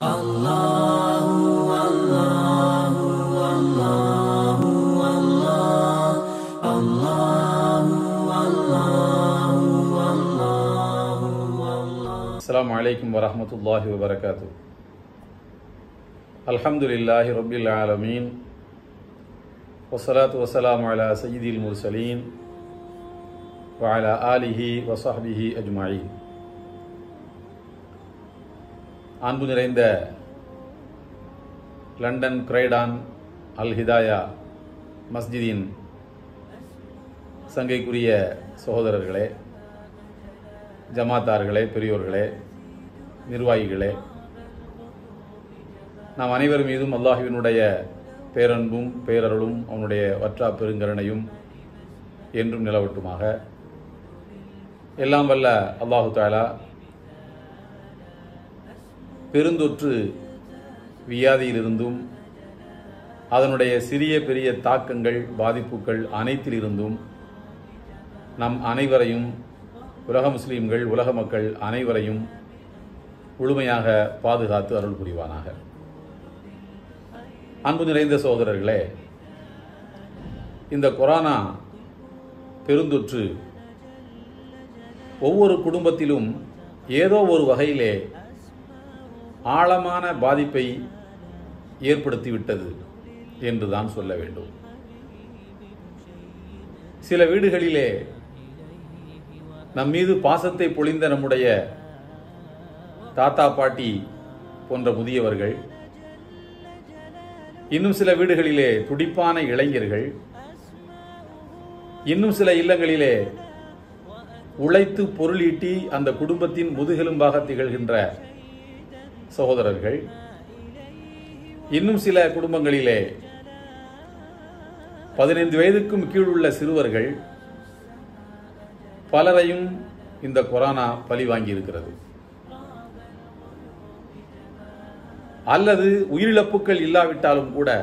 السلام عليكم ورحمة الله وبركاته الحمد لله رب العالمين والصلاة والسلام على سيد المرسلين وعلى آله وصحبه أجمعين அன்பு நிறைந்த London Croydon Al Hidaya மஸ்ஜிதின் சங்கைக்குரிய சகோதரர்களே ஜமாத்தார்களே பெரியோர்களே நிர்வாகிகளே நாம் அனைவர் மீதும் அல்லாஹுவினுடைய பேரன்பும் பேரருளும் அவனுடைய வற்றா பெருங்கருணையும் என்றும் நிலவட்டுமாக எல்லாம் வல்ல அல்லாஹு தாலா பெருந்தொற்று வியாதியிலிருந்தும் அதனுடைய சிறிய பெரிய தாக்கங்கள் பாதிப்புகள் அனைத்திலிருந்தும் நம் அனைவரையும் உலக முஸ்லீம்கள் உலக மக்கள் அனைவரையும் முழுமையாக பாதுகாத்து அருள் புரிவானாக அன்பு நிறைந்த சகோதரர்களே இந்த கொரோனா பெருந்தொற்று ஒவ்வொரு குடும்பத்திலும் ஏதோ ஒரு வகையிலே ஆழமான பாதிப்பை ஏற்படுத்திவிட்டது என்றுதான் சொல்ல வேண்டும் சில வீடுகளிலே நம் மீது பாசத்தை பொழிந்த நம்முடைய தாத்தா பாட்டி போன்ற முதியவர்கள் இன்னும் சில வீடுகளிலே துடிப்பான இளைஞர்கள் இன்னும் சில இல்லங்களிலே உழைத்து பொருளீட்டி அந்த குடும்பத்தின் முதுகெலும்பாக திகழ்கின்ற சகோதரர்கள் இன்னும் சில குடும்பங்களிலே பதினைந்து வயதுக்கும் கீழுள்ள சிறுவர்கள் பலரையும் இந்த கொரோனா பழி வாங்கி இருக்கிறது அல்லது உயிரிழப்புகள் இல்லாவிட்டாலும் கூட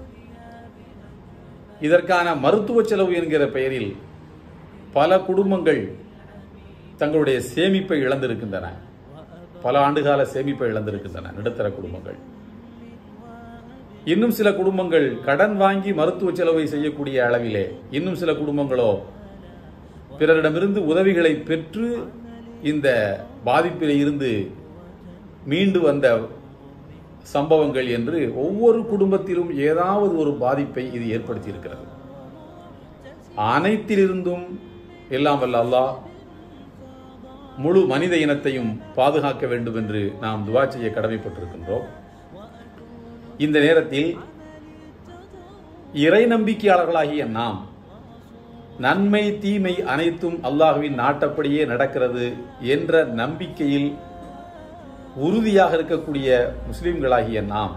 இதற்கான மருத்துவ செலவு என்கிற பெயரில் பல குடும்பங்கள் தங்களுடைய சேமிப்பை இழந்திருக்கின்றன பல ஆண்டுகால சேமிப்பை இழந்திருக்கின்றன நடுத்தர குடும்பங்கள் இன்னும் சில குடும்பங்கள் கடன் வாங்கி மருத்துவ செலவை செய்யக்கூடிய அளவிலே இன்னும் சில குடும்பங்களோ பிறரிடமிருந்து உதவிகளை பெற்று இந்த பாதிப்பில் இருந்து மீண்டு வந்த சம்பவங்கள் என்று ஒவ்வொரு குடும்பத்திலும் ஏதாவது ஒரு பாதிப்பை இது ஏற்படுத்தி இருக்கிறது அனைத்திலிருந்தும் எல்லாம் வல்ல அல்லாஹ் முழு மனித இனத்தையும் பாதுகாக்க வேண்டும் என்று நாம் துவா செய்ய கடமைப்பட்டிருக்கின்றோம் இந்த நேரத்தில் இறை நம்பிக்கையாளர்களாகிய நாம் நன்மை தீமை அனைத்தும் அல்லாஹுவின் நாட்டப்படியே நடக்கிறது என்ற நம்பிக்கையில் உறுதியாக இருக்கக்கூடிய முஸ்லிம்களாகிய நாம்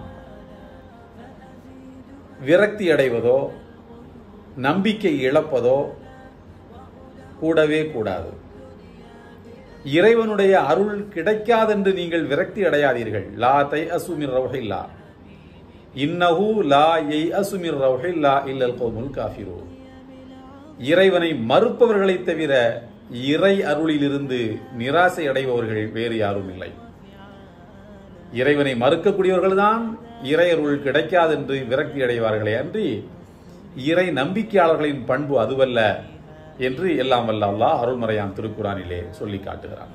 விரக்தி அடைவதோ நம்பிக்கை இழப்பதோ கூடவே கூடாது இறைவனுடைய அருள் கிடைக்காதென்று நீங்கள் விரக்தி அடையாதீர்கள் லா தை அசுமிர் ரவஹில்லா இன்னஹு லா எய் அசுமிர் ரவஹில்லா இல்லல் கௌமுல் காஃபிரூ இறைவனை மறுப்பவர்களை தவிர இறை அருளிலிருந்து நிராசை அடைபவர்கள் வேறு யாரும் இல்லை இறைவனை மறுக்கக்கூடியவர்கள் தான் இறை அருள் கிடைக்காதென்று விரக்தி அடைவார்களே அன்றி இறை நம்பிக்கையாளர்களின் பண்பு அதுவல்ல என்று எல்லாம் வல்ல அல்லாஹ் அருள்மறையான் திருக்குறானிலே சொல்லி காட்டுகிறார்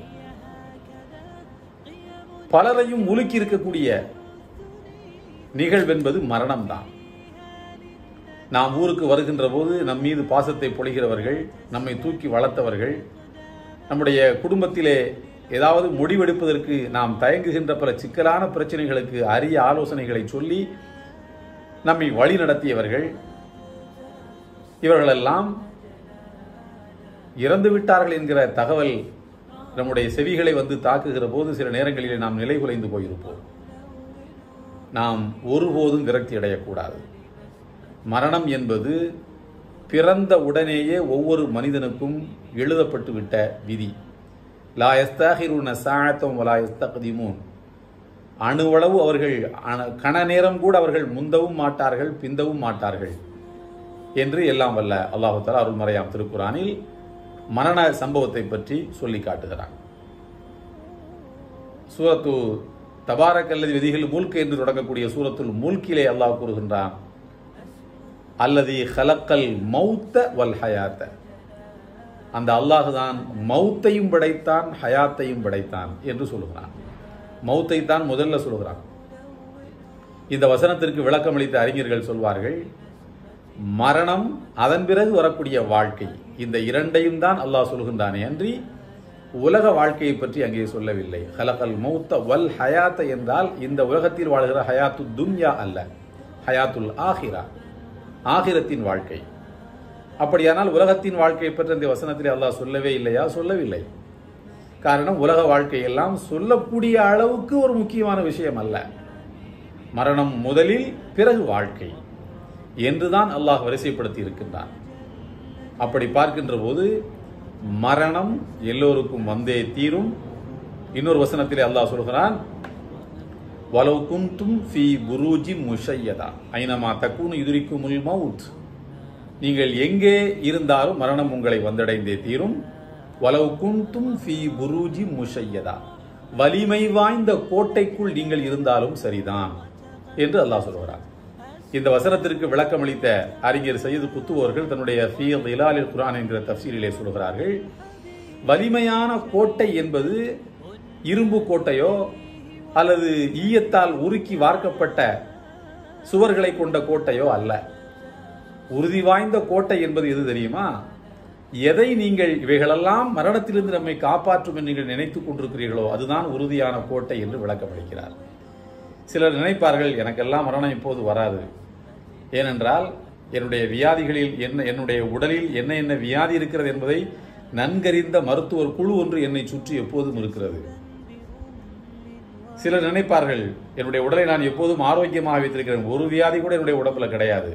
பலரையும் உலுக்கி இருக்கக்கூடிய நிகழ்வென்பது மரணம்தான் நாம் ஊருக்கு வருகின்ற போது நம் மீது பாசத்தை பொழிகிறவர்கள் நம்மை தூக்கி வளர்த்தவர்கள் நம்முடைய குடும்பத்திலே ஏதாவது முடிவெடுப்பதற்கு நாம் தயங்குகின்ற பல சிக்கலான பிரச்சனைகளுக்கு அரிய ஆலோசனைகளை சொல்லி நம்மை வழி நடத்தியவர்கள் இவர்களெல்லாம் இறந்து விட்டார்கள் என்கிற தகவல் நம்முடைய செவிகளை வந்து தாக்குகிற போது சில நேரங்களிலே நாம் நிலை குலைந்து போயிருப்போம் நாம் ஒருபோதும் விரக்தி அடையக்கூடாது மரணம் என்பது பிறந்த உடனேயே ஒவ்வொரு மனிதனுக்கும் எழுதப்பட்டு விட்ட விதி லா எஸ்தாஹிருன சாத்தம் வலா எஸ்தகதிமூன் அணுவளவு அவர்கள் கண நேரம் கூட அவர்கள் முந்தவும் மாட்டார்கள் பிந்தவும் மாட்டார்கள் என்று எல்லாம் வல்ல அல்லாஹு தாலா அருள்மறையாம் திருக்குறானில் மரண சம்பவத்தை பற்றி சொல்லி காட்டுகிறான் சூரத்து தபாரக்கல்லது விதிகள் மூல்க் என்று தொடங்கக்கூடிய சூரத்துல் மூல்கிலே அல்லாஹ் கூறுகின்றான் அல்லது ஹலக்கல் மௌத்த வல் ஹயாத்த அந்த அல்லாஹ் தான் மௌத்தையும் படைத்தான் ஹயாத்தையும் படைத்தான் என்று சொல்லுகிறான் மௌத்தை தான் முதல்ல சொல்லுகிறான் இந்த வசனத்திற்கு விளக்கம் அளித்த அறிஞர்கள் சொல்வார்கள் மரணம் அதன் பிறகு வரக்கூடிய வாழ்க்கை இந்த இரண்டையும் தான் அல்லாஹ் சொல்கின்றானே அன்றி உலக வாழ்க்கையை பற்றி அங்கே சொல்லவில்லை ஹலகல் மௌத்த வல் ஹயாத்த என்றால் இந்த உலகத்தில் வாழ்கிற ஹயாத்து துன்யா அல்ல ஹயாத்துல் ஆஹிரா ஆகிரத்தின் வாழ்க்கை அப்படியானால் உலகத்தின் வாழ்க்கையை பற்றி இந்த வசனத்தில் அல்லாஹ் சொல்லவே இல்லையா சொல்லவில்லை காரணம் உலக வாழ்க்கையெல்லாம் சொல்லக்கூடிய அளவுக்கு ஒரு முக்கியமான விஷயம் அல்ல மரணம் முதலில் பிறகு வாழ்க்கை என்றுதான் அல்லாஹ் வரிசைப்படுத்தி இருக்கின்றான் அப்படி பார்க்கின்ற போது மரணம் எல்லோருக்கும் வந்தே தீரும் இன்னொரு வசனத்திலே அல்லாஹ் சொல்கிறான் வலவு குந்தும் ஃபி புரூஜி முஷையதா ஐனமா தக்கூனு இதுரிக்கும் மவுத் நீங்கள் எங்கே இருந்தாலும் மரணம் உங்களை வந்தடைந்தே தீரும் வலவு குந்தும் ஃபி புரூஜி முஷையதா வலிமை வாய்ந்த கோட்டைக்குள் நீங்கள் இருந்தாலும் சரிதான் என்று அல்லாஹ் சொல்கிறார் இந்த வசனத்திற்கு விளக்கமளித்த அறிஞர் சையது குத்துவோர்கள் தன்னுடைய ஃபீல் இலாலில் குரான் என்கிற தப்சீலிலே சொல்கிறார்கள் வலிமையான கோட்டை என்பது இரும்பு கோட்டையோ அல்லது ஈயத்தால் உருக்கி வார்க்கப்பட்ட சுவர்களை கொண்ட கோட்டையோ அல்ல உறுதி வாய்ந்த கோட்டை என்பது எது தெரியுமா எதை நீங்கள் இவைகளெல்லாம் மரணத்திலிருந்து நம்மை காப்பாற்றும் என்று நீங்கள் நினைத்துக் கொண்டிருக்கிறீர்களோ அதுதான் உறுதியான கோட்டை என்று விளக்கமளிக்கிறார் சிலர் நினைப்பார்கள் எனக்கெல்லாம் மரணம் இப்போது வராது ஏனென்றால் என்னுடைய வியாதிகளில் என்ன என்னுடைய உடலில் என்ன என்ன வியாதி இருக்கிறது என்பதை நன்கறிந்த மருத்துவர் குழு ஒன்று என்னை சுற்றி எப்போதும் இருக்கிறது சிலர் நினைப்பார்கள் என்னுடைய உடலை நான் எப்போதும் ஆரோக்கியமாக வைத்திருக்கிறேன் ஒரு வியாதி கூட என்னுடைய உடம்புல கிடையாது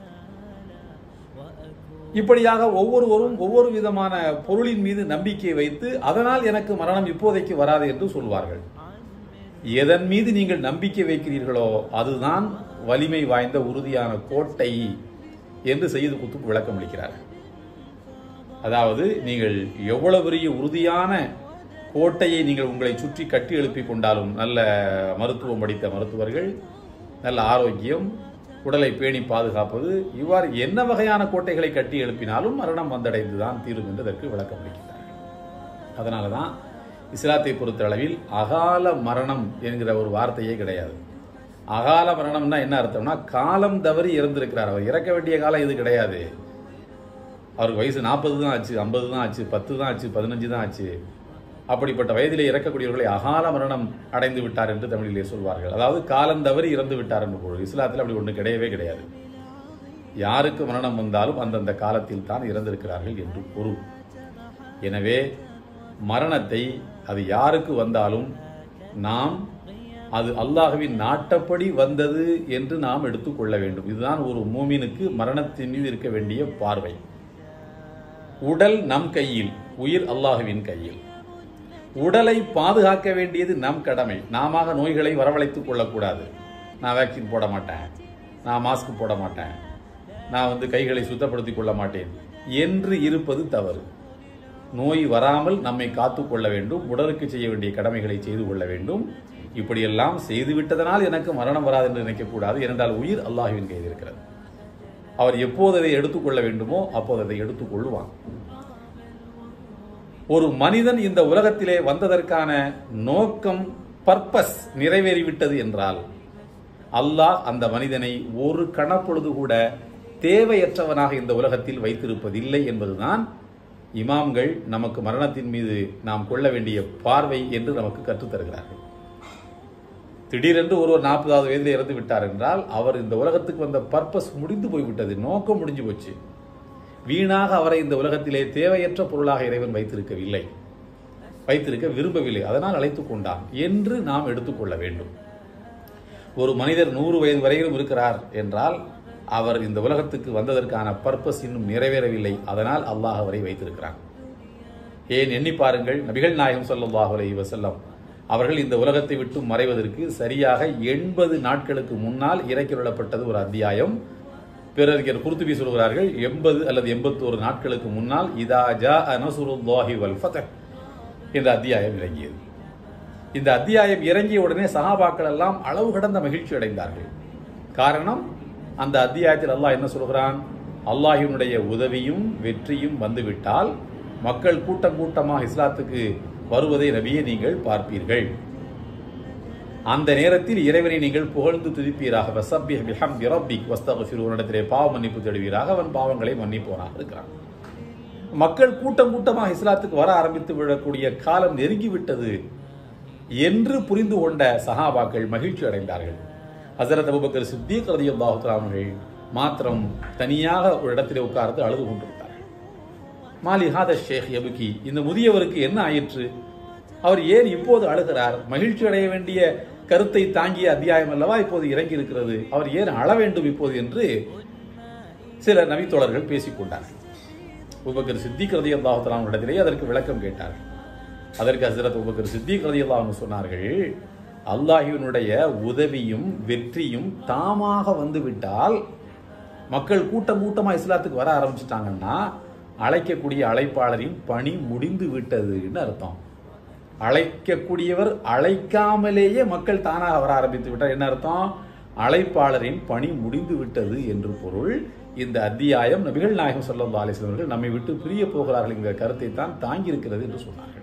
இப்படியாக ஒவ்வொருவரும் ஒவ்வொரு விதமான பொருளின் மீது நம்பிக்கை வைத்து அதனால் எனக்கு மரணம் இப்போதைக்கு வராது என்று சொல்வார்கள் எதன் மீது நீங்கள் நம்பிக்கை வைக்கிறீர்களோ அதுதான் வலிமை வாய்ந்த உறுதியான கோட்டை என்று செய்து குத்து விளக்கம் அளிக்கிறார் அதாவது நீங்கள் எவ்வளவு பெரிய உறுதியான கோட்டையை நீங்கள் உங்களை சுற்றி கட்டி எழுப்பி கொண்டாலும் நல்ல மருத்துவம் படித்த மருத்துவர்கள் நல்ல ஆரோக்கியம் உடலை பேணி பாதுகாப்பது இவ்வாறு என்ன வகையான கோட்டைகளை கட்டி எழுப்பினாலும் மரணம் வந்தடைந்து தான் தீரும் என்று அதற்கு விளக்கம் அளிக்கிறார்கள் அதனால தான் இஸ்லாத்தை பொறுத்த அளவில் அகால மரணம் என்கிற ஒரு வார்த்தையே கிடையாது அகால மரணம்னா என்ன அர்த்தம்னா காலம் தவறி இறந்திருக்கிறார் அவர் இறக்க வேண்டிய காலம் இது கிடையாது அவருக்கு வயசு நாற்பது தான் ஆச்சு ஐம்பது தான் ஆச்சு பத்து தான் ஆச்சு பதினஞ்சு தான் ஆச்சு அப்படிப்பட்ட வயதிலே இறக்கக்கூடியவர்களை அகால மரணம் அடைந்து விட்டார் என்று தமிழிலே சொல்வார்கள் அதாவது காலம் தவறி இறந்து விட்டார் என்று பொருள் இஸ்லாத்தில் அப்படி ஒன்று கிடையவே கிடையாது யாருக்கு மரணம் வந்தாலும் அந்தந்த காலத்தில் தான் இறந்திருக்கிறார்கள் என்று பொருள் எனவே மரணத்தை அது யாருக்கு வந்தாலும் நாம் அது அல்லாஹுவின் நாட்டப்படி வந்தது என்று நாம் எடுத்துக்கொள்ள வேண்டும் இதுதான் ஒரு மூமினுக்கு மரணத்தின் மீது இருக்க வேண்டிய பார்வை உடல் நம் கையில் உயிர் அல்லாஹுவின் கையில் உடலை பாதுகாக்க வேண்டியது நம் கடமை நாம நோய்களை வரவழைத்துக் கொள்ளக்கூடாது நான் வேக்சின் போட மாட்டேன் நான் மாஸ்க் போட மாட்டேன் நான் வந்து கைகளை சுத்தப்படுத்திக் கொள்ள மாட்டேன் என்று இருப்பது தவறு நோய் வராமல் நம்மை காத்து கொள்ள வேண்டும் உடலுக்கு செய்ய வேண்டிய கடமைகளை செய்து கொள்ள வேண்டும் இப்படியெல்லாம் செய்துவிட்டதனால் எனக்கு மரணம் வராது என்று நினைக்கக்கூடாது ஏனென்றால் உயிர் அல்லாஹுவின் கையில் இருக்கிறது அவர் எப்போது அதை எடுத்துக்கொள்ள வேண்டுமோ அப்போது அதை எடுத்துக்கொள்வான் ஒரு மனிதன் இந்த உலகத்திலே வந்ததற்கான நோக்கம் பர்பஸ் நிறைவேறிவிட்டது என்றால் அல்லாஹ் அந்த மனிதனை ஒரு கணப்பொழுது கூட தேவையற்றவனாக இந்த உலகத்தில் வைத்திருப்பதில்லை என்பதுதான் இமாம்கள் நமக்கு மரணத்தின் மீது நாம் கொள்ள வேண்டிய பார்வை என்று நமக்கு கற்றுத்தருகிறார்கள் திடீரென்று ஒருவர் நாற்பதாவது வயதில் இறந்து விட்டார் என்றால் அவர் இந்த உலகத்துக்கு வந்த பர்பஸ் முடிந்து போய்விட்டது நோக்கம் முடிஞ்சு போச்சு வீணாக அவரை இந்த உலகத்திலே தேவையற்ற பொருளாக இறைவன் வைத்திருக்கவில்லை வைத்திருக்க விரும்பவில்லை அதனால் அழைத்துக் கொண்டான் என்று நாம் எடுத்துக்கொள்ள வேண்டும் ஒரு மனிதர் நூறு வயது வரையிலும் இருக்கிறார் என்றால் அவர் இந்த உலகத்துக்கு வந்ததற்கான பர்பஸ் இன்னும் நிறைவேறவில்லை அதனால் அல்லாஹ் அவரை வைத்திருக்கிறான் ஏன் எண்ணி பாருங்கள் நபிகள் நாயகம் ஸல்லல்லாஹு அலைஹி வஸல்லம் அவர்கள் இந்த உலகத்தை விட்டு மறைவதற்கு சரியாக எண்பது நாட்களுக்கு முன்னால் இறக்கிவிடப்பட்டது ஒரு அத்தியாயம் பிறர் குருத்துபி சொல்கிறார்கள் எண்பது அல்லது எண்பத்தோரு நாட்களுக்கு முன்னால் இதா ஜா அனசுருல்லாஹி வல் ஃபதஹ் என்ற அத்தியாயம் இறங்கியது இந்த அத்தியாயம் இறங்கிய உடனே சஹாபாக்கள் எல்லாம் அளவு கடந்த மகிழ்ச்சி அடைந்தார்கள் காரணம் அந்த அத்தியாயத்தில் அல்லாஹ் என்ன சொல்கிறான் அல்லாஹினுடைய உதவியும் வெற்றியும் வந்துவிட்டால் மக்கள் கூட்டம் கூட்டமாக இஸ்லாத்துக்கு வருவதை நபியை நீங்கள் பார்ப்பீர்கள் அந்த நேரத்தில் இறைவனை நீங்கள் புகழ்ந்து துதிப்பீராக வசப்பிஹ் பிஹம்தி ரப்பிக் வஸ்தக்ஃபிரூனிடத்திலே பாவ மன்னிப்பு தேடுவீராக அவன் பாவங்களை மன்னிப்போனாக இருக்கிறான் மக்கள் கூட்டம் கூட்டமாக இஸ்லாத்துக்கு வர ஆரம்பித்து விடக்கூடிய காலம் நெருங்கிவிட்டது என்று புரிந்து கொண்ட சஹாபாக்கள் மகிழ்ச்சி அடைந்தார்கள் ஹசரத் அபுபக்கர் சித்திக் ரலியல்லாஹு தஆலா அவர்கள் மாத்திரம் தனியாக ஒரு இடத்திலே உட்கார்ந்து அழுது கொண்டிருந்தார்கள் மாலி ஹாத ஷேக் எபுகி இந்த முதியவருக்கு என்ன ஆயிற்று அவர் ஏன் இப்போது அழுகிறார் மகிழ்ச்சி அடைய வேண்டிய கருத்தை தாங்கிய அத்தியாயம் அல்லவா இப்போது இறங்கி இருக்கிறது அவர் ஏன் அழ வேண்டும் இப்போது என்று சில நபித்தோழர்கள் பேசிக் கொண்டார்கள் உபக்கர் சித்திக் ரதி அல்லாஹலாம் இடத்திலே அதற்கு விளக்கம் கேட்டார்கள் அதற்கு ஹசரத் உபக்கர் சித்திக் ரதி அல்லாஹ் சொன்னார்கள் அல்லாஹினுடைய உதவியும் வெற்றியும் தாமாக வந்துவிட்டால் மக்கள் கூட்டம் கூட்டமா இஸ்லாத்துக்கு வர ஆரம்பிச்சிட்டாங்கன்னா அழைக்கக்கூடிய அழைப்பாளரின் பணி முடிந்து விட்டதுன்னு அர்த்தம் அழைக்கக்கூடியவர் அழைக்காமலேயே மக்கள் தானாக வர ஆரம்பித்து விட்டார் என்ன அர்த்தம் அழைப்பாளரின் பணி முடிந்து விட்டது என்று பொருள் இந்த அத்தியாயம் நபிகள் நாயகம் சல்லா அலிஸ்லாம் அவர்கள் நம்மை விட்டு பிரிய போகிறார்கள் என்கிற கருத்தை தான் தாங்கி இருக்கிறது என்று சொன்னார்கள்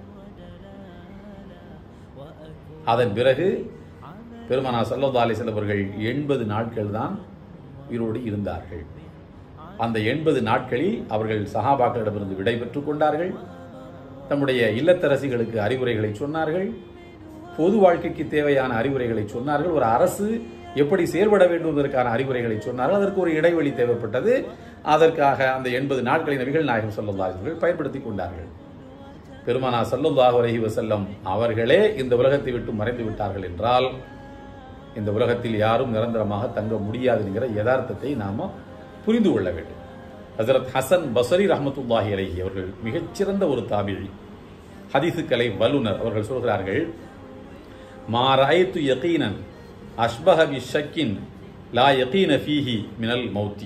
அதன் பிறகு பெருமானா சல்லா அலிஸ்லாம் அவர்கள் எண்பது நாட்கள் தான் உயிரோடு இருந்தார்கள் அந்த எண்பது நாட்களில் அவர்கள் சஹாபாக்களிடமிருந்து விடை பெற்றுக் கொண்டார்கள் தம்முடைய இல்லத்தரசிகளுக்கு அறிவுரைகளை சொன்னார்கள் பொது வாழ்க்கைக்கு தேவையான அறிவுரைகளை சொன்னார்கள் ஒரு அரசு எப்படி செயல்பட வேண்டும் என்பதற்கான அறிவுரைகளை சொன்னார்கள் அதற்கு ஒரு இடைவெளி தேவைப்பட்டது அதற்காக அந்த எண்பது நாட்களை நபிகள் நாயகம் சல்லல்லாஹர்கள் பயன்படுத்தி கொண்டார்கள் பெருமானா சல்லுல்லாஹ் அலஹி வசல்லம் அவர்களே இந்த உலகத்தை விட்டு மறைந்து விட்டார்கள் என்றால் இந்த உலகத்தில் யாரும் நிரந்தரமாக தங்க முடியாது என்கிற யதார்த்தத்தை நாம புரிந்து கொள்ள வேண்டும் ஹசரத் ஹசன் பசரி ரஹமத்துல்லாஹி அலஹி அவர்கள் மிகச்சிறந்த ஒரு தாபிழி ஹதீசுக்கலை வல்லுனர் அவர்கள் சொல்கிறார்கள் மாராயத்து யகீனன் அஷ்பஹ பி ஷக்கின் லா யகீன ஃபீஹி மினல் மௌத்தி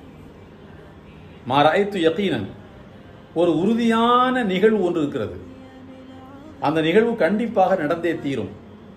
மாராயத்து யகீனன் ஒரு உறுதியான நிகழ்வு ஒன்று இருக்கிறது அந்த நிகழ்வு கண்டிப்பாக நடந்தே தீரும்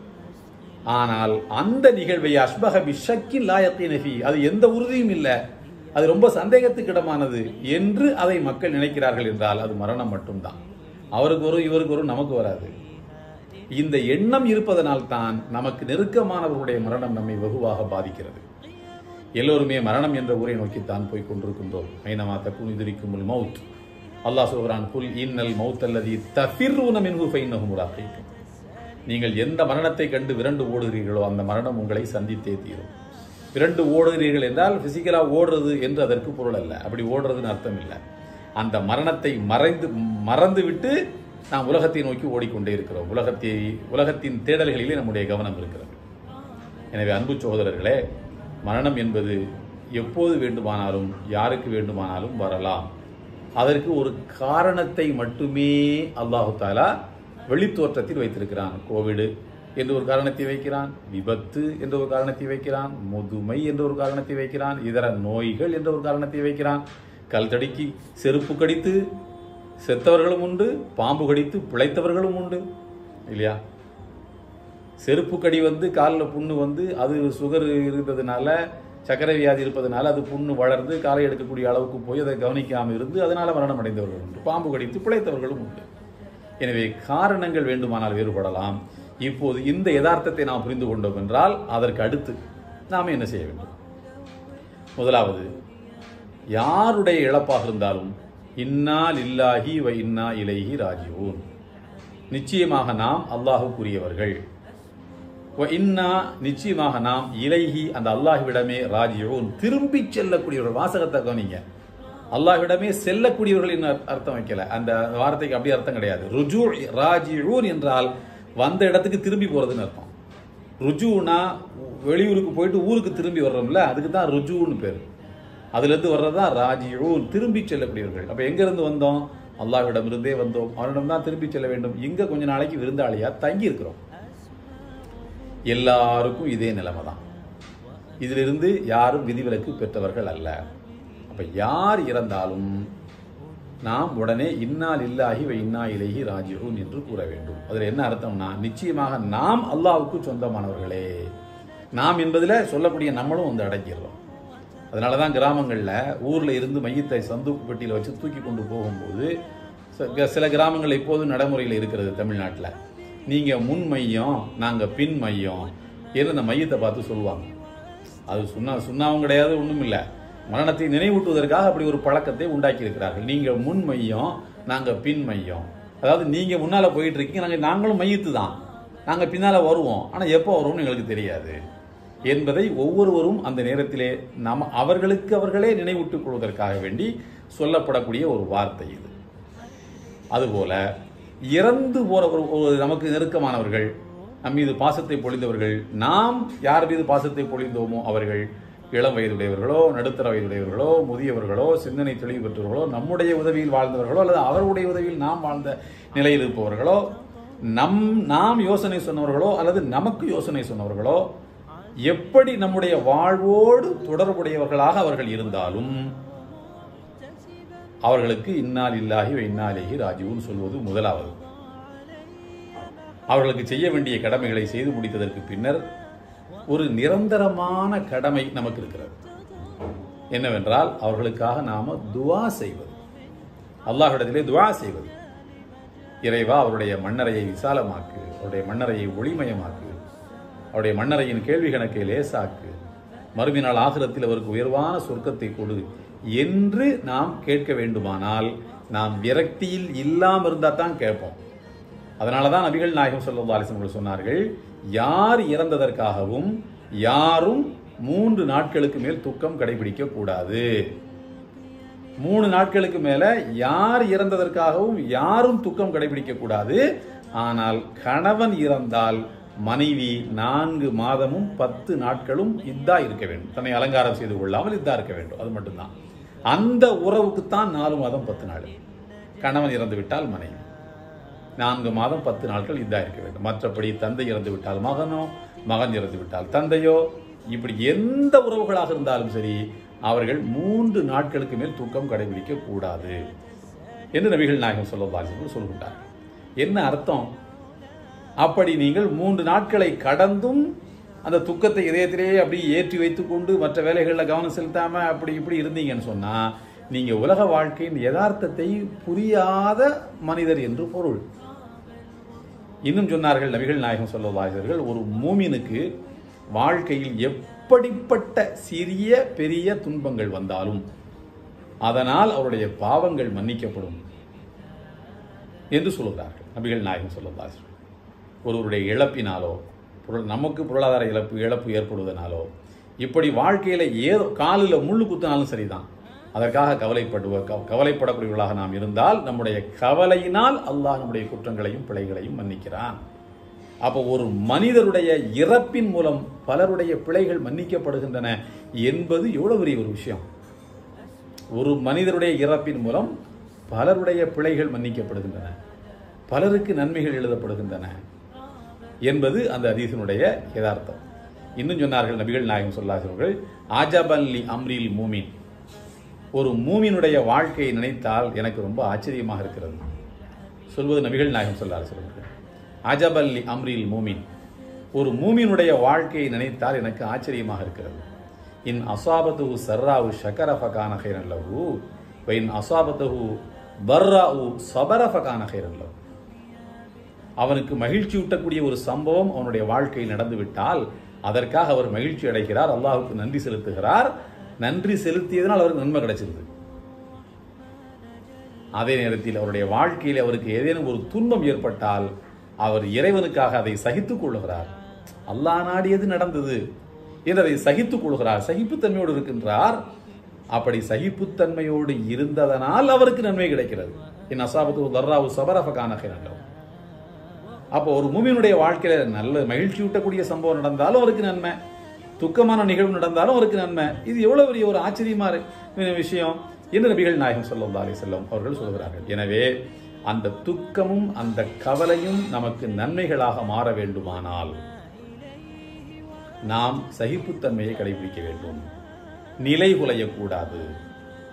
ஆனால் அந்த நிகழ்வை அஷ்பக பிஷக்கின் லாயத்தினஃபி அது எந்த உறுதியும் இல்லை அது ரொம்ப சந்தேகத்துக்கிடமானது என்று அதை மக்கள் நினைக்கிறார்கள் என்றால் அது மரணம் மட்டும்தான் அவருக்கு ஒரு இவருக்கு ஒரு நமக்கு வராது இந்த எண்ணம் இருப்பதனால் தான் நமக்கு நெருக்கமானவர்களுடைய மரணம் நம்மை வெகுவாக பாதிக்கிறது எல்லோருமே மரணம் என்ற ஊரை நோக்கித்தான் போய் கொண்டிருக்கின்றோம் ஐனமா தக்கும் எதிரிக்கும் மவுத் அல்லாஹ் சொல்கிறான் புல் இன்னல் மவுத் அல்லது தஃபிர்ரூன மின்ஹு ஃபைன்னஹு முலாகைக்கும் நீங்கள் எந்த மரணத்தை கண்டு விரண்டு ஓடுகிறீர்களோ அந்த மரணம் உங்களை சந்தித்தே தீரும் விரண்டு ஓடுகிறீர்கள் என்றால் பிசிக்கலா ஓடுறது என்று அதற்கு பொருள் அல்ல அப்படி ஓடுறதுன்னு அர்த்தம் இல்லை அந்த மரணத்தை மறைந்து மறந்து விட்டு நாம் உலகத்தை நோக்கி ஓடிக்கொண்டே இருக்கிறோம் உலகத்தை உலகத்தின் தேடல்களிலே நம்முடைய கவனம் இருக்கிறது எனவே அன்பு சகோதரர்களே மரணம் என்பது எப்போது வேண்டுமானாலும் யாருக்கு வேண்டுமானாலும் வரலாம் அதற்கு ஒரு காரணத்தை மட்டுமே அல்லாஹு தாலா வெளித்தோற்றத்தில் வைத்திருக்கிறான் கோவிடு என்று ஒரு காரணத்தை வைக்கிறான் விபத்து என்ற ஒரு காரணத்தை வைக்கிறான் முதுமை என்ற ஒரு காரணத்தை வைக்கிறான் இதர நோய்கள் என்ற ஒரு காரணத்தை வைக்கிறான் கல் தடுக்கி செருப்பு கடித்து செத்தவர்களும் உண்டு பாம்பு கடித்து பிழைத்தவர்களும் உண்டு இல்லையா செருப்பு கடி வந்து காலில் புண்ணு வந்து அது சுகர் இருந்ததுனால சர்க்கரை வியாதி இருப்பதனால அது புண்ணு வளர்ந்து காலை எடுக்கக்கூடிய அளவுக்கு போய் அதை கவனிக்காமல் இருந்து அதனால மரணம் அடைந்தவர்கள் உண்டு பாம்பு கடித்து பிழைத்தவர்களும் உண்டு எனவே காரணங்கள் வேண்டுமானால் வேறுபடலாம் இப்போது இந்த யதார்த்தத்தை நாம் புரிந்து கொண்டோம் என்றால் அதற்கு அடுத்து நாம் என்ன செய்ய வேண்டும் முதலாவது யாருடைய இழப்பாக இருந்தாலும் இன்னா லில்லாஹி வ இன்னா இலைஹி ராஜிவூன் நிச்சயமாக நாம் அல்லாஹுக்குரியவர்கள் வ இன்னா நிச்சயமாக நாம் இலைஹி அந்த அல்லாஹ்விடமே ராஜிவூன் திரும்பி செல்லக்கூடியவர்கள் வாசகத்தை கவனிங்க அல்லாஹ்விடமே செல்லக்கூடியவர்கள் என்ன அர்த்தம் வைக்கல அந்த வார்த்தைக்கு அப்படி அர்த்தம் கிடையாது ருஜு ராஜிஊன் என்றால் வந்த இடத்துக்கு திரும்பி போறதுன்னு அர்த்தம் ருஜுனா வெளியூருக்கு போயிட்டு ஊருக்கு திரும்பி வர்றோம்ல அதுக்கு தான் ருஜுன்னு பேர் அதுலேருந்து வர்றது தான் ராஜியூன் திரும்பி செல்லக்கூடியவர்கள் அப்போ எங்கேருந்து வந்தோம் அல்லாஹ்விடம் இருந்தே வந்தோம் அவனிடம் தான் திரும்பி செல்ல வேண்டும் இங்கே கொஞ்ச நாளைக்கு விருந்தாளியா தங்கி இருக்கிறோம் எல்லாருக்கும் இதே நிலைமை தான் இதிலிருந்து யாரும் விதிவிலக்கு பெற்றவர்கள் அல்ல அப்ப யார் இறந்தாலும் நாம் உடனே இன்னால் இல்லாஹி வ இன்னா இலேஹி ராஜிஹூன் என்று கூற வேண்டும் அதில் என்ன அர்த்தம்னா நிச்சயமாக நாம் அல்லாஹ்வுக்கு சொந்தமானவர்களே நாம் என்பதில் சொல்லக்கூடிய நம்மளும் வந்து அடங்கிடுறோம் அதனால தான் கிராமங்களில் ஊரில் இருந்து மையத்தை சந்தூக்கு பெட்டியில் வச்சு தூக்கி கொண்டு போகும்போது ச- சில கிராமங்கள் இப்போதும் நடைமுறையில் இருக்கிறது தமிழ்நாட்டில் நீங்கள் முன் மையம் நாங்கள் பின் மையம் என்று அந்த மையத்தை பார்த்து சொல்லுவாங்க அது சுண்ணா சுண்ணாவும் கிடையாது ஒன்றும் இல்லை மரணத்தை நினைவூட்டுவதற்காக அப்படி ஒரு பழக்கத்தை உண்டாக்கி இருக்கிறார்கள் நீங்கள் முன் மையம் நாங்கள் பின் மையம் அதாவது நீங்கள் முன்னால் போயிட்டு இருக்கீங்க நாங்கள் நாங்களும் மையத்து தான் நாங்கள் பின்னால் வருவோம் ஆனால் எப்போ வருவோம்னு எங்களுக்கு தெரியாது என்பதை ஒவ்வொருவரும் அந்த நேரத்திலே நம்ம அவர்களுக்கு அவர்களே நினைவூட்டுக் கொள்வதற்காக வேண்டி சொல்லப்படக்கூடிய ஒரு வார்த்தை இது அதுபோல இறந்து போற ஒரு- ஒரு நமக்கு நெருக்கமானவர்கள் நம் மீது பாசத்தை பொழிந்தவர்கள் நாம் யார் மீது பாசத்தை பொழிந்தோமோ அவர்கள் இளம் வயதுடையவர்களோ நடுத்தர வயதுடையவர்களோ முதியவர்களோ சிந்தனை தெளிவு பெற்றவர்களோ நம்முடைய உதவியில் வாழ்ந்தவர்களோ அல்லது அவருடைய உதவியில் நாம் வாழ்ந்த நிலையில் இருப்பவர்களோ நம் நாம் யோசனை சொன்னவர்களோ அல்லது நமக்கு யோசனை சொன்னவர்களோ எப்படி நம்முடைய வாழ்வோடு தொடர்புடையவர்களாக அவர்கள் இருந்தாலும் அவர்களுக்கு இன்னால் இல்லாஹி வ இன்னாலேஹி ராஜீவன் சொல்வது முதலாவது அவர்களுக்கு செய்ய வேண்டிய கடமைகளை செய்து முடித்ததற்கு பின்னர் ஒரு நிரந்தரமான கடமை நமக்கு இருக்கிறது என்னவென்றால் அவர்களுக்காக நாம துவா செய்வது அல்லாஹ்விடத்திலே துவா செய்வது இறைவா அவருடைய மண்ணறையை விசாலமாக்கு அவருடைய மண்ணறையை ஒளிமயமாக்கு அவருடைய மண்ணறையின் கேள்வி கணக்கை லேசாக்கு மறுமைநாள் ஆகிரத்தில் அவருக்கு உயர்வான சொர்க்கத்தை கொடு என்று நாம் கேட்க வேண்டுமானால் நாம் விரக்தியில் இல்லாம இருந்தா தான் கேட்போம் அதனால தான் நபிகள் நாயகம் ஸல்லல்லாஹு அலைஹி வஸல்லம் சொன்னார்கள் யார் இறந்ததற்காகவும் யாரும் மூன்று நாட்களுக்கு மேல் துக்கம் கடைபிடிக்க கூடாது மூணு நாட்களுக்கு மேல யார் இறந்ததற்காகவும் யாரும் துக்கம் கடைபிடிக்க கூடாது ஆனால் கணவன் இறந்தால் மனைவி நான்கு மாதமும் பத்து நாட்களும் இதா இருக்க வேண்டும் தன்னை அலங்காரம் செய்து கொள்ளாமல் இதா இருக்க வேண்டும் அது மட்டும்தான் அந்த உறவுக்குத்தான் நாலு மாதம் பத்து நாள் கணவன் இறந்து விட்டால் மனைவி நான்கு மாதம் பத்து நாட்கள் இதா இருக்க வேண்டும் மற்றபடி தந்தை இறந்து விட்டால் மகனோ மகன் இறந்து விட்டால் தந்தையோ இப்படி எந்த உறவுகளாக இருந்தாலும் சரி அவர்கள் மூன்று நாட்களுக்கு மேல் தூக்கம் கடைபிடிக்க கூடாது என்று நபிகள் நாயகம் சொல்லுவார்கள் சொல்கின்றார் என்ன அர்த்தம் அப்படி நீங்கள் மூன்று நாட்களை கடந்தும் அந்த துக்கத்தை இதயத்திலேயே அப்படி ஏற்றி வைத்துக்கொண்டு மற்ற வேலைகளில் கவனம் செலுத்தாம அப்படி இப்படி இருந்தீங்கன்னு சொன்னா நீங்க உலக வாழ்க்கையின் யதார்த்தத்தை புரியாத மனிதர் என்று பொருள் இன்னும் சொன்னார்கள் நபிகள் நாயகம் சொல்லுவார்கள் ஒரு மூமினுக்கு வாழ்க்கையில் எப்படிப்பட்ட சிறிய பெரிய துன்பங்கள் வந்தாலும் அதனால் அவருடைய பாவங்கள் மன்னிக்கப்படும் என்று சொல்லுகிறார்கள் நபிகள் நாயகம் சொல்லுவார்கள் ஒருவருடைய இழப்பினாலோ பொருள் நமக்கு பொருளாதார இழப்பு இழப்பு ஏற்படுவதனாலோ இப்படி வாழ்க்கையில ஏதோ காலில் முள்ளு குத்தினாலும் சரிதான் அதற்காக கவலைப்படுவ கவ- கவலைப்படக்கூடியவர்களாக நாம் இருந்தால் நம்முடைய கவலையினால் அல்லாஹ் நம்முடைய குற்றங்களையும் பிழைகளையும் மன்னிக்கிறான் அப்போ ஒரு மனிதருடைய இறப்பின் மூலம் பலருடைய பிழைகள் மன்னிக்கப்படுகின்றன என்பது எவ்வளவு பெரிய ஒரு விஷயம் ஒரு மனிதருடைய இறப்பின் மூலம் பலருடைய பிழைகள் மன்னிக்கப்படுகின்றன பலருக்கு நன்மைகள் எழுதப்படுகின்றன என்பது அந்த அதீசனுடைய யதார்த்தம் இன்னும் சொன்னார்கள் நபிகள் நாயகம் சொல்லாதவர்கள் ஆஜபல்லி அம்ரில் மூமின் ஒரு மூமினுடைய வாழ்க்கையை நினைத்தால் எனக்கு ரொம்ப ஆச்சரியமாக இருக்கிறது சொல்வது நபிகள் நாயகம் சொல்லார் சொல்வார்கள் அஜபல்லி அம்ரில் மூமின் ஒரு மூமினுடைய வாழ்க்கையை நினைத்தால் எனக்கு ஆச்சரியமாக இருக்கிறது இன் அசாபத்துஹு சர்ராவு ஷக்கர ஃபகான ஹைரன் லஹு இன் அசாபத்துஹு பர்ராவு சபர ஃபகான ஹைரன் லஹு அவனுக்கு மகிழ்ச்சி ஊட்டக்கூடிய ஒரு சம்பவம் அவனுடைய வாழ்க்கையில் நடந்துவிட்டால் அதற்காக அவர் மகிழ்ச்சி அடைகிறார் அல்லாஹ்வுக்கு நன்றி செலுத்துகிறார் நன்றி செலுத்தியதனால் அவருக்கு நன்மை கிடைச்சிருது அதே நேரத்தில் அவருடைய வாழ்க்கையில் அவருக்கு ஏதேனும் ஒரு துன்பம் ஏற்பட்டால் அவர் இறைவனுக்காக அதை சகித்துக் கொள்ளுகிறார் அல்லாஹ் நாடியது நடந்தது என்று அதை சகித்துக் கொள்கிறார் சகிப்புத்தன்மையோடு இருக்கின்றார் அப்படி சகிப்புத்தன்மையோடு இருந்ததனால் அவருக்கு நன்மை கிடைக்கிறது என் அசாபத்து தர்ராவு சபரஃபகான நல்லவர் அப்போ ஒரு மூமியினுடைய வாழ்க்கையில நல்ல மகிழ்ச்சி ஊட்டக்கூடிய சம்பவம் நடந்தாலும் அவருக்கு நன்மை துக்கமான நிகழ்வு நடந்தாலும் அவருக்கு நன்மை இது எவ்வளவு பெரிய ஒரு ஆச்சரியமா இரு- விஷயம் என்று நபிகள் நாயகம் ஸல்லல்லாஹு அலைஹி வஸல்லம் அவர்கள் சொல்கிறார்கள் எனவே அந்த துக்கமும் அந்த கவலையும் நமக்கு நன்மைகளாக மாற வேண்டுமானால் நாம் சகிப்புத்தன்மையை கடைபிடிக்க வேண்டும் நிலை குலையக்கூடாது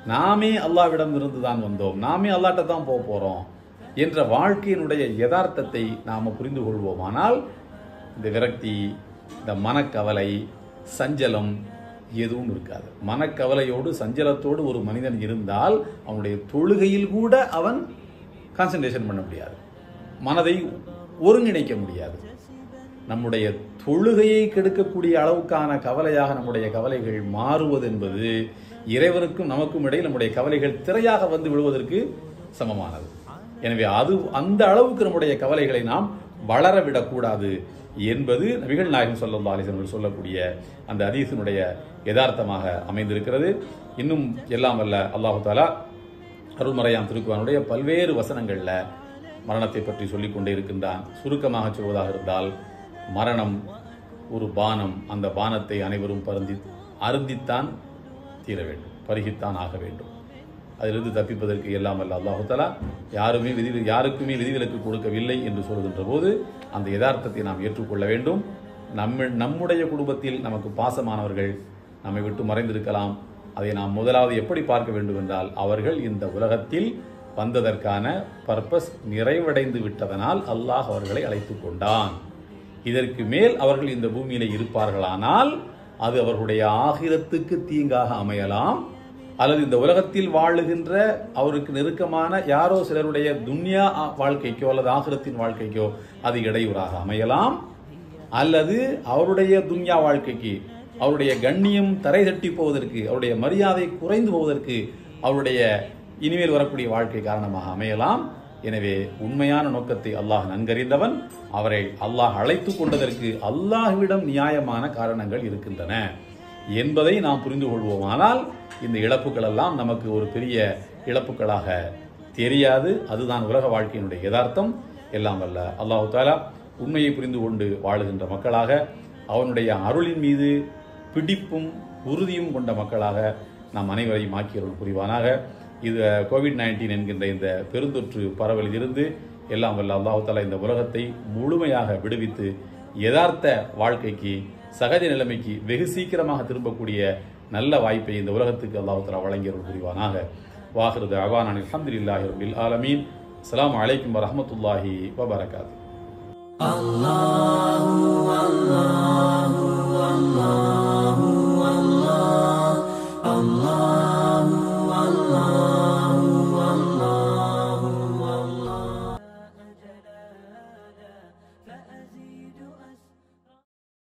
நாமே அல்லாவிடம் இருந்து தான் வந்தோம் நாமே அல்லாட்ட தான் போக போறோம் என்ற வாழ்க்கையினுடைய யதார்த்தத்தை நாம புரிந்து கொள்வோமானால் இந்த விரக்தி இந்த மனக்கவலை சஞ்சலம் எதுவும் இருக்காது மனக்கவலையோடு சஞ்சலத்தோடு ஒரு மனிதன் இருந்தால் அவனுடைய தொழுகையில் கூட அவன் கான்சன்ட்ரேஷன் பண்ண முடியாது மனதை ஒருங்கிணைக்க முடியாது நம்முடைய தொழுகையை கெடுக்கக்கூடிய அளவுக்கான கவலையாக நம்முடைய கவலைகள் மாறுவது என்பது இறைவனுக்கும் நமக்கும் இடையில் நம்முடைய கவலைகள் திரையாக வந்து விழுவதற்கு சமமானது எனவே அது அந்த அளவுக்கு நம்முடைய கவலைகளை நாம் வளர விடக்கூடாது என்பது நபிகள் நாயகம் சொல்லல்லா அலிசன் சொல்லக்கூடிய அந்த அதீசனுடைய யதார்த்தமாக அமைந்திருக்கிறது இன்னும் எல்லாம் வல்ல அல்லாஹு தாலா அருள்மறையாம் திருக்குவானுடைய பல்வேறு வசனங்கள்ல மரணத்தை பற்றி சொல்லிக் கொண்டே இருக்கின்றான் சுருக்கமாக சொல்வதாக இருந்தால் மரணம் ஒரு பானம் அந்த பானத்தை அனைவரும் பருந்தி அருந்தித்தான் தீர வேண்டும் பருகித்தான் ஆக வேண்டும் அதிலிருந்து தப்பிப்பதற்கு எல்லாம் வல்ல அல்லாஹு தஆலா யாருமே விதி யாருக்குமே விதிவிலக்கு கொடுக்கவில்லை என்று சொல்கின்ற போது அந்த யதார்த்தத்தை நாம் ஏற்றுக்கொள்ள வேண்டும் நம்ம நம்முடைய குடும்பத்தில் நமக்கு பாசமானவர்கள் நம்மை விட்டு மறைந்திருக்கலாம் அதை நாம் முதலாவது எப்படி பார்க்க வேண்டும் என்றால் அவர்கள் இந்த உலகத்தில் வந்ததற்கான பர்பஸ் நிறைவடைந்து விட்டதனால் அல்லாஹ் அவர்களை அழைத்து கொண்டான் இதற்கு மேல் அவர்கள் இந்த பூமியில இருப்பார்களானால் அது அவர்களுடைய ஆகிரத்துக்கு தீங்காக அமையலாம் அல்லது இந்த உலகத்தில் வாழுகின்ற அவருக்கு நெருக்கமான யாரோ சிலருடைய துன்யா வாழ்க்கைக்கோ அல்லது ஆகிரத்தின் வாழ்க்கைக்கோ அது இடையூறாக அமையலாம் அல்லது அவருடைய துன்யா வாழ்க்கைக்கு அவருடைய கண்ணியம் தரை தட்டி போவதற்கு அவருடைய மரியாதை குறைந்து போவதற்கு அவருடைய இனிமேல் வரக்கூடிய வாழ்க்கை காரணமாக அமையலாம் எனவே உண்மையான நோக்கத்தை அல்லாஹ் நன்கறிந்தவன் அவரை அல்லாஹ் அழைத்து கொண்டதற்கு அல்லாஹ்விடம் நியாயமான காரணங்கள் இருக்கின்றன என்பதை நாம் புரிந்து கொள்வோமானால் இந்த இழப்புகள் எல்லாம் நமக்கு ஒரு பெரிய இழப்புகளாக தெரியாது அதுதான் உலக வாழ்க்கையினுடைய யதார்த்தம் எல்லாம் வல்ல அல்லாஹு தாலா உண்மையை புரிந்து கொண்டு வாழுகின்ற மக்களாக அவனுடைய அருளின் மீது பிடிப்பும் உறுதியும் கொண்ட மக்களாக நாம் அனைவரையும் ஆக்கியவர்கள் புரிவானாக இது கோவிட் நைன்டீன் என்கின்ற இந்த பெருந்தொற்று பரவலில் இருந்து எல்லாம் வல்ல அல்லாஹு தாலா இந்த உலகத்தை முழுமையாக விடுவித்து யதார்த்த வாழ்க்கைக்கு சகஜ நிலைமைக்கு வெகு சீக்கிரமாக திரும்பக்கூடிய நல்ல வாய்ப்பை இந்த உலகத்துக்கு அல்லாஹு தாலா வழங்கியவர்கள் புரிவானாக வாஹிருது அவான் அலமதுல்லாஹி ரபில் ஆலமீன் அஸ்ஸலாமு அலைக்கும் வரஹமத்துல்லாஹி வபரகாத்து Allah, Allah.